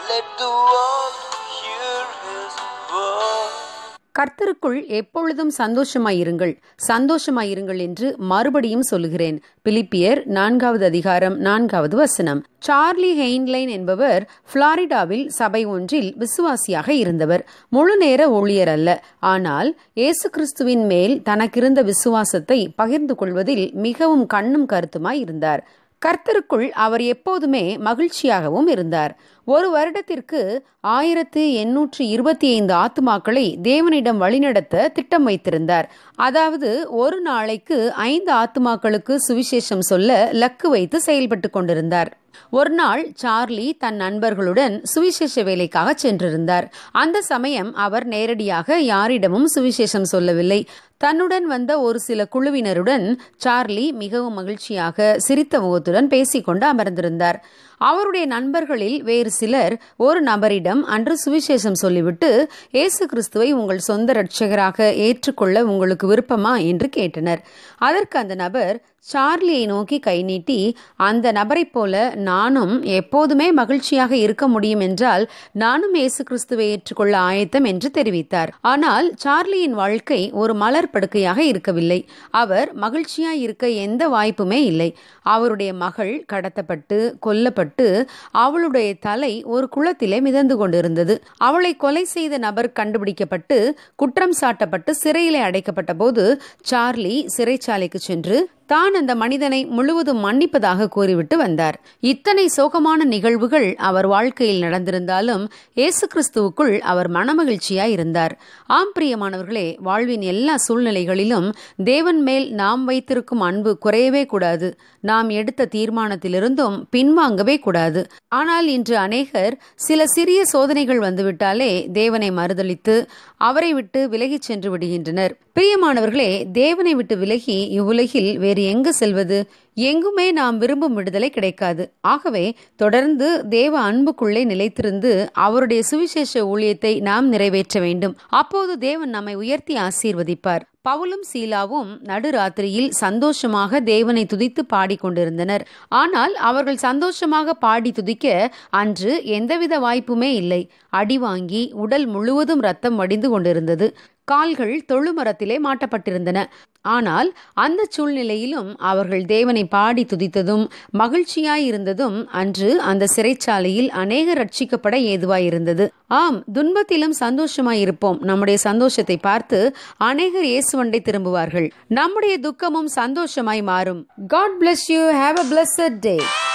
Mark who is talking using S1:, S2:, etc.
S1: Let the world hear his word.
S2: கர்த்தருக்குள் எப்பொழுதும் சந்தோஷமாயிருங்கள் சந்தோஷமாயிருங்கள் என்று மறுபடியும் சொல்லுகிறேன் பிலிப்பியர் நான்காவது அதிகாரம் நான்காவது வசனம் சார்லி ஹெயின்லைன் என்பவர் புளாரிடாவில் சபை ஒன்றில் விசுவாசியாக இருந்தவர் முழு நேர ஊழியர் அல்ல ஆனால் இயேசு கிறிஸ்துவின் மேல் தனக்கிருந்த விசுவாசத்தை பகிர்ந்து கொள்வதில் மிகவும் கண்ணும் கருத்துமாய் இருந்தார் கர்த்தருக்குள் அவர் எப்போதுமே மகிழ்ச்சியாகவும் இருந்தார் ஒரு வருடத்திற்கு ஆயிரத்து எண்ணூற்று இருபத்தி ஐந்து ஆத்துமாக்களை தேவனிடம் வழிநடத்த திட்டம் வைத்திருந்தார் அதாவது ஒரு நாளைக்கு ஐந்து ஆத்துமாக்களுக்கு சுவிசேஷம் சொல்ல லக்கு வைத்து செயல்பட்டு கொண்டிருந்தார் ஒரு நாள் சார்லி தன் நண்பர்களுடன் சுவிசேஷ வேலைக்காக சென்றிருந்தார் அந்த சமயம் அவர் நேரடியாக யாரிடமும் சுவிசேஷம் சொல்லவில்லை தன்னுடன் வந்த ஒரு சில குழுவினருடன் சார்லி மிகவும் மகிழ்ச்சியாக சிரித்த முகத்துடன் பேசிக்கொண்டு அமர்ந்திருந்தார் அவருடைய நண்பர்களில் வேறு சிலர் ஒரு நபரிடம் அன்று சுவிசேஷம் சொல்லிவிட்டு இயேசு கிறிஸ்துவை உங்கள் சொந்த இரட்சகராக ஏற்றுக்கொள்ள உங்களுக்கு விருப்பமா என்று கேட்டனர் அதற்கு அந்த நபர் சார்லியை நோக்கி கை நீட்டி அந்த நபரைப் போல நானும் எப்போதுமே மகிழ்ச்சியாக இருக்க முடியும் என்றால் நானும் இயேசு கிறிஸ்துவை ஏற்றுக்கொள்ள ஆயத்தம் என்று தெரிவித்தார் ஆனால் சார்லியின் வாழ்க்கை ஒரு மலர் படுக்கையாக இருக்கவில்லை அவர் மகிழ்ச்சியாய் இருக்க எந்த வாய்ப்புமே இல்லை அவருடைய மகள் கடத்தப்பட்டு கொல்லப்பட்டு அவளுடைய தலை ஒரு குளத்திலே மிதந்து கொண்டிருந்தது அவளை கொலை செய்த நபர் கண்டுபிடிக்கப்பட்டு குற்றம் சாட்டப்பட்டு சிறையிலே அடைக்கப்பட்ட போது சார்லி சிறைச்சாலைக்கு சென்று தான் அந்த மனிதனை முழுவதும் மன்னிப்பதாக கூறிவிட்டு வந்தார் இத்தனை சோகமான நிகழ்வுகள் அவர் வாழ்க்கையில் நடந்திருந்தாலும் இயேசு கிறிஸ்துவுக்குள் அவர் மனமகிழ்ச்சியாய் இருந்தார் ஆம் பிரியமானவர்களே வாழ்வின் எல்லா சூழ்நிலைகளிலும் தேவன் மேல் நாம் வைத்திருக்கும் அன்பு குறையவே கூடாது நாம் எடுத்த தீர்மானத்திலிருந்தும் பின்வாங்கவே கூடாது ஆனால் இன்று அநேகர் சில சிறிய சோதனைகள் வந்துவிட்டாலே தேவனை மறுதளித்து அவரை விட்டு விலகிச் சென்று விடுகின்றனர் பிரியமானவர்களே தேவனை விட்டு விலகி இவ்வுலகில் வேறு எங்கு செல்வது எங்குமே நாம் விரும்பும் விடுதலை கிடைக்காது ஆகவே தொடர்ந்து தேவ அன்புக்குள்ளே நிலைத்திருந்து அவருடைய சுவிசேஷ ஊழியத்தை நாம் நிறைவேற்ற வேண்டும் அப்போது தேவன் நம்மை உயர்த்தி ஆசீர்வதிப்பார் பவுலும் சீலாவும் நடுராத்திரியில் சந்தோஷமாக தேவனை துதித்து பாடிக்கொண்டிருந்தனர் ஆனால் அவர்கள் சந்தோஷமாக பாடி துதிக்க அன்று எந்தவித வாய்ப்புமே இல்லை அடி வாங்கி உடல் முழுவதும் ரத்தம் வடிந்து கொண்டிருந்தது கால்கள் தொழுமரத்திலே மாட்டப்பட்டிருந்தன ஆனால் அந்த சூழ்நிலையிலும் அவர்கள் தேவனை பாடி துதித்ததும் மகிழ்ச்சியாயிருந்ததும் அன்று அந்த சிறைச்சாலையில் அநேக ரட்சிக்கப்பட ஏதுவாயிருந்தது ஆம் துன்பத்திலும் சந்தோஷமாயிருப்போம் நம்முடைய சந்தோஷத்தை பார்த்து அநேகர் இயேசுவண்டை திரும்புவார்கள் நம்முடைய துக்கமும் சந்தோஷமாய் மாறும் God bless you have a blessed day